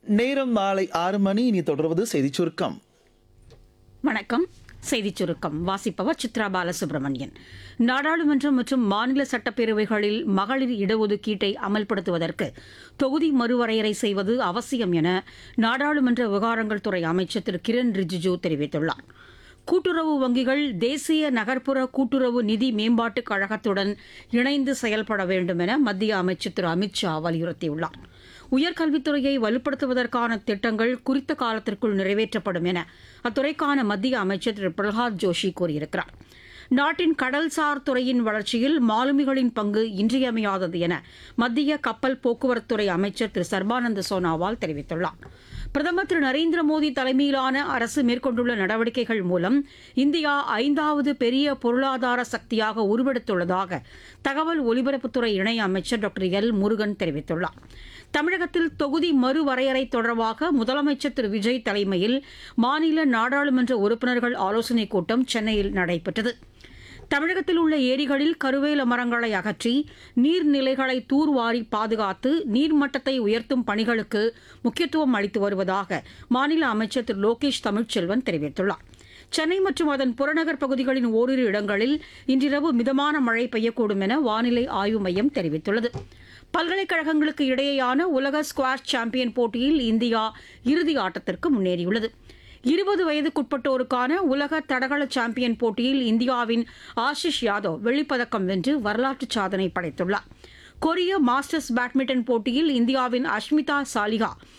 நேரம் மாலை ஆறு மணி இனி தொடர்வது செய்திச் சுருக்கம் வணக்கம் செய்திச் சுருக்கம் வாசிப்பவர் சித்ரா பாலசுப்ரமணியன் நாடாளுமன்றம் மற்றும் மாநில சட்டப்பேரவைகளில் மகளிர் இடஒதுக்கீட்டை அமல்படுத்துவதற்கு தொகுதி மறுவரையறை செய்வது அவசியம் என நாடாளுமன்ற விவகாரங்கள் துறை அமைச்சர் திரு கிரண் ரிஜிஜூ தெரிவித்துள்ளார் கூட்டுறவு வங்கிகள் தேசிய நகர்ப்புற கூட்டுறவு நிதி மேம்பாட்டுக் கழகத்துடன் இணைந்து செயல்பட வேண்டும் என மத்திய அமைச்சர் திரு அமித்ஷா வலியுறுத்தியுள்ளார் உயர்கல்வித்துறையை வலுப்படுத்துவதற்கான திட்டங்கள் குறித்த காலத்திற்குள் நிறைவேற்றப்படும் என அத்துறைக்கான மத்திய அமைச்சர் திரு பிரகலாத் ஜோஷி கூறியிருக்கிறார் நாட்டின் கடல்சார் துறையின் வளர்ச்சியில் மாலுமிகளின் பங்கு இன்றியமையாதது என மத்திய கப்பல் போக்குவரத்துறை அமைச்சர் திரு சர்பானந்த சோனாவால் தெரிவித்துள்ளார் பிரதமர் திரு நரேந்திர மோடி தலைமையிலான அரசு மேற்கொண்டுள்ள நடவடிக்கைகள் மூலம் இந்தியா ஐந்தாவது பெரிய பொருளாதார சக்தியாக உருவெடுத்துள்ளதாக தகவல் ஒலிபரப்புத்துறை இணை அமைச்சர் டாக்டர் எல் முருகன் தெரிவித்துள்ளார் தமிழகத்தில் தொகுதி மறுவரையறை தொடர்பாக முதலமைச்சர் திரு விஜய் தலைமையில் மாநில நாடாளுமன்ற உறுப்பினர்கள் ஆலோசனைக் கூட்டம் சென்னையில் நடைபெற்றது தமிழகத்தில் உள்ள ஏரிகளில் கருவேல மரங்களை அகற்றி நீர்நிலைகளை தூர்வாரி பாதுகாத்து நீர்மட்டத்தை உயர்த்தும் பணிகளுக்கு முக்கியத்துவம் அளித்து வருவதாக மாநில அமைச்சர் திரு லோகேஷ் தமிழ்ச்செல்வன் தெரிவித்துள்ளார் சென்னை மற்றும் அதன் புறநகர் பகுதிகளின் ஓரிரு இடங்களில் இன்றிரவு மிதமான மழை பெய்யக்கூடும் என வானிலை ஆய்வு மையம் தெரிவித்துள்ளது பல்கலைக்கழகங்களுக்கு இடையேயான உலக ஸ்குவாஷ் சாம்பியன் போட்டியில் இந்தியா இறுதி ஆட்டத்திற்கு முன்னேறியுள்ளது இருபது வயதுக்குட்பட்டோருக்கான உலக தடகள சாம்பியன் போட்டியில் இந்தியாவின் ஆஷிஷ் யாதவ் வெள்ளிப்பதக்கம் வென்று வரலாற்று சாதனை படைத்துள்ளார் கொரிய மாஸ்டர்ஸ் பேட்மிண்டன் போட்டியில் இந்தியாவின் அஷ்மிதா சாலிகா